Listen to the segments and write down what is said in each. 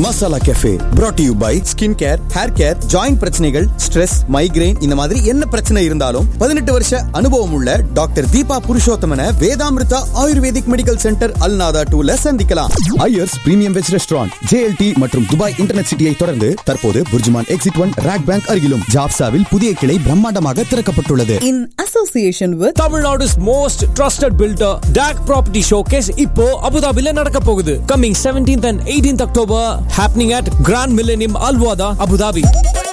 Masala cafe brought to you by skin care hair care joint பிரச்சனைகள் stress migraine இந்த மாதிரி என்ன பிரச்சனை இருந்தாலும் பதினெட்டு வருஷ அனுபவம் உள்ள doctor Deepa Purushothaman Vedamrutha ayurvedic medical centre Al Nahda டூல சந்திக்கலாம் Iyers premium veg restaurant JLT மற்றும் துபாய் இன்டர்நெட் சிட்டியை தொடர்ந்து தற்போது BurJuman exit one RAK bank அருகிலும் ஜாப்சாவில் புதிய கிளை பிரம்மாண்டமாக திறக்கப்பட்டுள்ளது in association with Tamil Nadu's most trusted builder talk property showcase இப்போ அபுதாபில நடக்க போகுது coming 17th and 18th October happening at Grand Millennium Al Wahda Abu Dhabi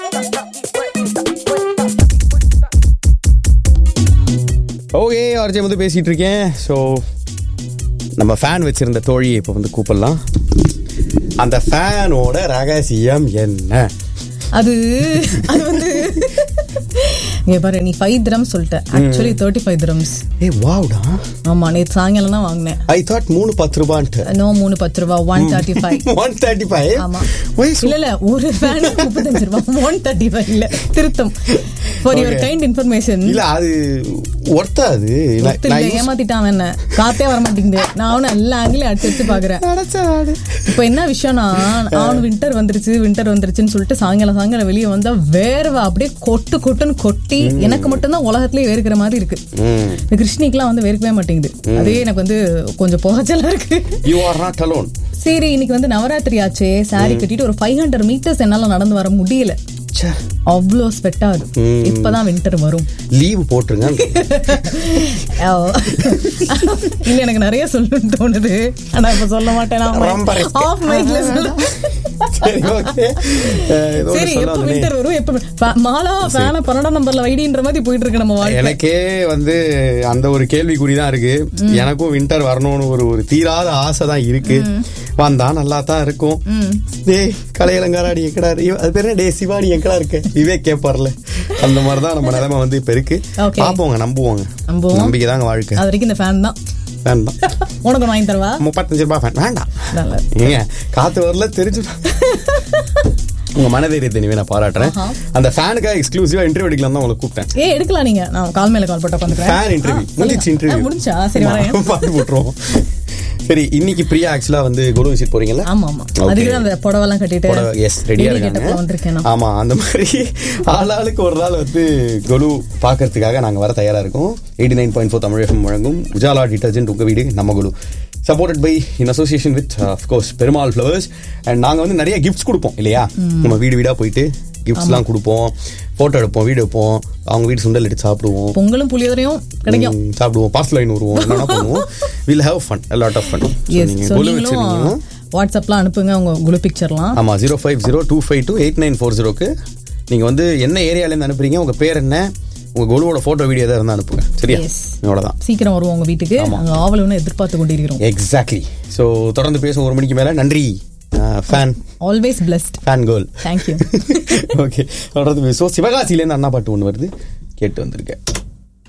okay R J வந்து பேசிட்டு இருக்கேன் ஸோ நம்ம ஃபேன் வச்சிருந்த தோழியை இப்போ வந்து கூப்பிடலாம் அந்த ஃபேனோட ரகசியம் என்ன அது அது வந்து இங்க பாரு நீ ஃபைவ் திரம்ஸ் சொல்லிட்ட ஆக்சுவலி தேர்ட்டி ஃபைவ் திரம்ஸ் ஏ வாவ்டா ஆமா நேற்று சாயங்காலம் தான் வாங்கினேன் ஐ தாட் மூணு பத்து ரூபான்ட்டு நோ மூணு பத்து ரூபா one thirty five one thirty five ஆமா இல்ல இல்ல ஒரு ஃபேன் முப்பத்தஞ்சு ரூபா ஒன் தேர்ட்டி ஃபைவ் இல்ல திருத்தம் for your Okay. Kind information இல்ல அது ஒர்த்தா அது நான்- நான் use- ஏமாத்திட்டான் என்ன காத்தே வர மாட்டேங்குது நான் அவனை எல்லா ஆங்கிலையும் அடிச்சு அடிச்சு பாக்குறேன் இப்ப என்ன விஷயம்னா அவனு வின்டர் வந்துருச்சு வின்டர் வந்துருச்சுன்னு சொல்லிட்டு சாயங்காலம் சாயங்காலம் வெளியே வந்தா வேர்வை அப்படியே கொட்டு கொட்டுன்னு கொட்டி எனக்கு மட்டும்தான் உலகத்திலேயே வேர்க்கிற மாதிரி இருக்கு ம். இந்த கிருஷ்ணிக்கெல்லாம் வந்து வேர்க்கவே மாட்டேங்குது அதே எனக்கு வந்து கொஞ்சம் புகைச்சலா இருக்கு யூ ஆர் நாட் அலோன் சரி இன்னைக்கு வந்து நவராத்திரி ஆச்சே சாரி கட்டிட்டு ஒரு ஃபைவ் ஹண்ட்ரட் மீட்டர்ஸ் என்னால நடந்து வர முடியல அவ்வளோ ஸ்வெட் ஆகுது இப்பதான் வின்டர் வரும் லீவ் போட்டுருங்க இல்ல எனக்கு நிறைய சொல்லணும்னு தோணுது ஆனா இப்ப சொல்ல மாட்டேன் ரொம்ப risk. ஆஃப் மைக்ல சொல்ல சரி ஓகே சரி எப்ப வின்டர் வரும் எப்ப ஃப- மாலா ஃபேன பன்னெண்டாம் நம்பர்ல வைடின்ற மாதிரி போயிட்டு இருக்கு நம்ம வாழ்க்கை எனக்கே வந்து அந்த ஒரு கேள்விக்குறி தான் இருக்கு எனக்கும் வின்டர் வரணும்னு ஒரு ஒரு தீராத ஆசை தான் இருக்கு வந்தா நல்லா தான் இருக்கும் டேய் கலையலங்காராடி எங்கடா இரு- அது பேர் என்ன டே சிவானி எங்கடா இருக்கு விவேக் கேப்பார்ல அந்த மாதிரி தான் நம்ம நிலைமை வந்து இப்ப இருக்கு Okay. பாப்போங்க நம்புவோங்க நம்புவோம். நம்பிக்கை தாங்க வாழ்க்கை அது வரைக்கும் இந்த ஃபேன் தான் வேண்டாம் உனக்கு ஒண்ணு வாங்கி தரவா முப்பத்தஞ்சு ரூபாய் ஃபேன் வேண்டாம் நல்ல ஏங்க காத்து வரல தெரிஞ்சு உங்க மனதைரியத்தை இனிமே நான் பாராட்டுறேன் அந்த ஃபேனுக்காக எக்ஸ்க்ளூசிவா இன்டர்வியூ எடுக்கலாம் தான் உங்களை கூப்பிட்டேன் ஏ எடுக்கலாம் நீங்க நான் கால் மேல கால் போட்டு உட்காந்துக்கிறேன் ஃபேன் இன்டர்வியூ முடிச்சு இன்டர்வியூ முடிஞ்சா சரி வரேன் பாட்டு போட்டுருவோம் சரி இன்னைக்கு பிரியா ஆக்சுவலா வந்து குரு விசிட் போறீங்கல்ல ஆமா ஆமா Okay. அதுக்கு தான் அந்த புடவெல்லாம் கட்டிட்டு எஸ் ரெடியா lady getup ல வந்திருக்கேன் இருக்காங்க நான். ஆமா அந்த மாதிரி ஆளாளுக்கு ஒரு நாள் வந்து கொலு பாக்குறதுக்காக நாங்க வர தயாரா இருக்கோம் eighty nine point four Tamil FM வழங்கும் உஜாலா டிட்டர்ஜென்ட் உங்க வீடு நம்ம குழு supported by in association with course Perumal flowers and நாங்க வந்து நிறைய கிஃப்ட்ஸ் கொடுப்போம் இல்லையா நம்ம வீடு வீடா போயிட்டு கிஃப்ட்ஸ்லாம் கொடுப்போம் போட்டோ எடுப்போம் வீடியோ எடுப்போம் அவங்க வீடு சுண்டல் எடுத்து சாப்பிடுவோம் பொங்கலும் புளியோதரையும் கிடைக்கும் ம், சாப்பிடுவோம் பாஸ்ட் லைன் வருவோம் என்னென்ன பண்ணுவோம் will have fun lot of fun yes நீங்க ஸோ கொலு நீங்களும் வச்சிருந்தீங்கன்னா வாட்ஸ்அப்லாம் அனுப்புங்க உங்க குழு பிக்சர்லாம் ஆமா zero five zero two five two eight nine four ஜீரோக்கு நீங்க வந்து என்ன ஏரியாலேருந்து அனுப்புறீங்க உங்க பேர் என்ன உங்க குழுவோட போட்டோ வீடியோ ஏதாவது இருந்தா அனுப்புங்க சரியா Yes. இவ்வளவுதான் சீக்கிரம் வருவோம் உங்க வீட்டுக்கு நாங்க ஆவலுன்னு எதிர்பார்த்து கொண்டிருக்கிறோம் எக்ஸாக்ட்லி ஸோ தொடர்ந்து பேசும் ஒரு மணிக்கு மேல நன்றி fan always blessed fan girl thank you okay தொடர்ந்து பேசுவோம் சிவகாசியிலேருந்து அண்ணா பாட்டு ஒன்று வருது கேட்டு வந்திருக்கேன்